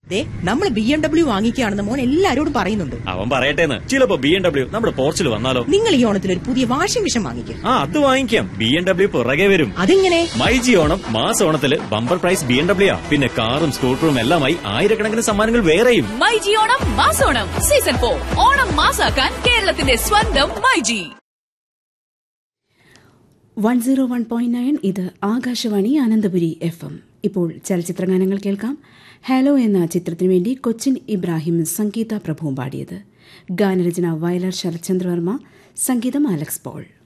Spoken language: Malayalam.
ദേ നമ്മൾ ബി എം ഡബ്ല്യു വാങ്ങിക്കുകയാണെന്ന് മോൻ എല്ലാരോടും പറയുന്നുണ്ട് അവൻ പറയട്ടേന്ന് ചിലപ്പോ ബി എം ഡബ്ല്യു നമ്മുടെ പോർച്ചിൽ വന്നാലോ നിങ്ങൾ ഈ ഓണത്തിൽ ഒരു പുതിയ വാഷിംഗ് മെഷീൻ വാങ്ങിക്കും ആ അത് വാങ്ങിക്കാം ബി എം ഡബ്ല്യു പുറകെ വരും അതെങ്ങനെ മൈജി ഓണം മാസ ഓണത്തില് bumper prize B M W ആ പിന്നെ കാറും സ്കൂട്ടറും എല്ലാമായി ആയിരക്കണക്കിന് സമ്മാനങ്ങൾ വേറെയും മൈജി ഓണം മാസോണം സീസൺ ഫോർ ഓണം മാസാക്കാൻ കേരളത്തിന്റെ സ്വന്തം myG one zero one point nine ഇത് ആകാശവാണി അനന്തപുരി എഫ് എം ഇപ്പോൾ ചലച്ചിത്രഗാനങ്ങൾ കേൾക്കാം ഹലോ എന്ന ചിത്രത്തിനു വേണ്ടി കൊച്ചിൻ ഇബ്രാഹിം സംഗീത പ്രഭുവും പാടിയത് ഗാനരചന വയലാർ ശരത്ചന്ദ്രവർമ്മ സംഗീതം അലക്സ് പോൾ